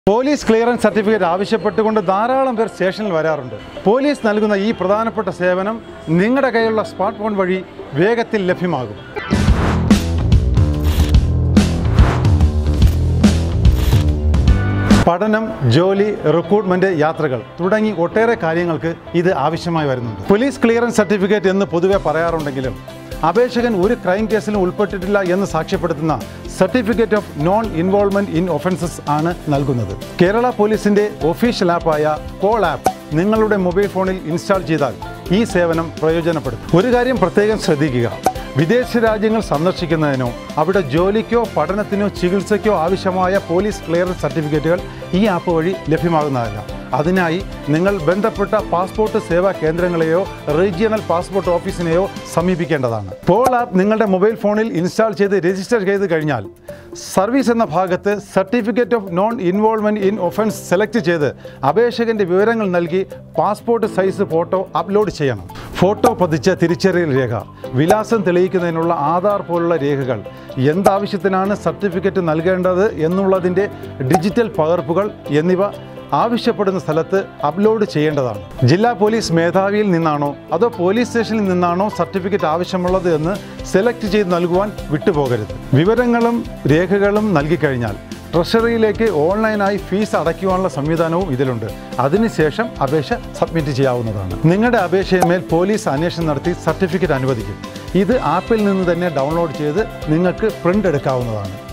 police clearance certificate ആവശ്യപ്പെട്ടുകൊണ്ട് ധാരാളം പേർ സ്റ്റേഷനിൽ വരാറുണ്ട് പോലീസ് നൽകുന്ന ഈ പ്രധാനപ്പെട്ട സേവനം നിങ്ങളുടെ കയ്യിലുള്ള സ്മാർട്ട് ഫോൺ വഴി വേഗത്തിൽ ലഭ്യമാകും പഠനം ജോലി റിക്രൂട്ട്മെന്റ് യാത്രകൾ തുടങ്ങി ഒട്ടേറെ കാര്യങ്ങൾക്ക് ഇത് ആവശ്യമായി വരുന്നുണ്ട് പോലീസ് ക്ലിയറൻസ് സർട്ടിഫിക്കറ്റ് എന്ന് പൊതുവെ പറയാറുണ്ടെങ്കിലും അപേക്ഷകൻ ഒരു ക്രൈം കേസിലും ഉൾപ്പെട്ടിട്ടില്ല എന്ന് സാക്ഷ്യപ്പെടുത്തുന്ന certificate of non involvement in offences ആണ് നൽകുന്നത് കേരള പോലീസിന്റെ ഒഫീഷ്യൽ ആപ്പായ കോൾ ആപ്പ് നിങ്ങളുടെ മൊബൈൽ ഫോണിൽ ഇൻസ്റ്റാൾ ചെയ്താൽ ഈ സേവനം പ്രയോജനപ്പെടും ഒരു കാര്യം പ്രത്യേകം ശ്രദ്ധിക്കുക വിദേശ രാജ്യങ്ങൾ സന്ദർശിക്കുന്നതിനോ അവിടെ ജോലിക്കോ പഠനത്തിനോ ചികിത്സയ്ക്കോ ആവശ്യമായ പോലീസ് ക്ലിയറൻസ് സർട്ടിഫിക്കറ്റുകൾ ഈ ആപ്പ് വഴി ലഭ്യമാകുന്നതല്ല അതിനായി നിങ്ങൾ ബന്ധപ്പെട്ട പാസ്പോർട്ട് സേവാ കേന്ദ്രങ്ങളെയോ റീജിയണൽ പാസ്പോർട്ട് ഓഫീസിനെയോ സമീപിക്കേണ്ടതാണ് പോൾ ആപ്പ് നിങ്ങളുടെ മൊബൈൽ ഫോണിൽ ഇൻസ്റ്റാൾ ചെയ്ത് രജിസ്റ്റർ ചെയ്ത് കഴിഞ്ഞാൽ സർവീസ് എന്ന ഭാഗത്ത് certificate of non involvement in offence select ചെയ്ത് അപേക്ഷകന്റെ വിവരങ്ങൾ നൽകി പാസ്പോർട്ട് സൈസ് ഫോട്ടോ അപ്ലോഡ് ചെയ്യണം ഫോട്ടോ പതിച്ച തിരിച്ചറിയൽ രേഖ വിലാസം തെളിയിക്കുന്നതിനുള്ള ആധാർ പോലുള്ള രേഖകൾ എന്താവശ്യത്തിനാണ് സർട്ടിഫിക്കറ്റ് നൽകേണ്ടത് എന്നുള്ളതിൻ്റെ ഡിജിറ്റൽ പകർപ്പുകൾ എന്നിവ ആവശ്യപ്പെടുന്ന സ്ഥലത്ത് അപ്ലോഡ് ചെയ്യേണ്ടതാണ് ജില്ലാ പോലീസ് മേധാവിയിൽ നിന്നാണോ അതോ പോലീസ് സ്റ്റേഷനിൽ നിന്നാണോ സർട്ടിഫിക്കറ്റ് ആവശ്യമുള്ളത് എന്ന് സെലക്ട് ചെയ്ത് നൽകുവാൻ വിട്ടുപോകരുത് വിവരങ്ങളും രേഖകളും നൽകിക്കഴിഞ്ഞാൽ ട്രഷറിയിലേക്ക് ഓൺലൈനായി ഫീസ് അടയ്ക്കുവാനുള്ള സംവിധാനവും ഇതിലുണ്ട് അതിനുശേഷം അപേക്ഷ സബ്മിറ്റ് ചെയ്യാവുന്നതാണ് നിങ്ങളുടെ അപേക്ഷയിന്മേൽ പോലീസ് അന്വേഷണം നടത്തി സർട്ടിഫിക്കറ്റ് അനുവദിക്കും ഇത് ആപ്പിൽ നിന്ന് തന്നെ ഡൗൺലോഡ് ചെയ്ത് നിങ്ങൾക്ക് പ്രിൻ്റ് എടുക്കാവുന്നതാണ്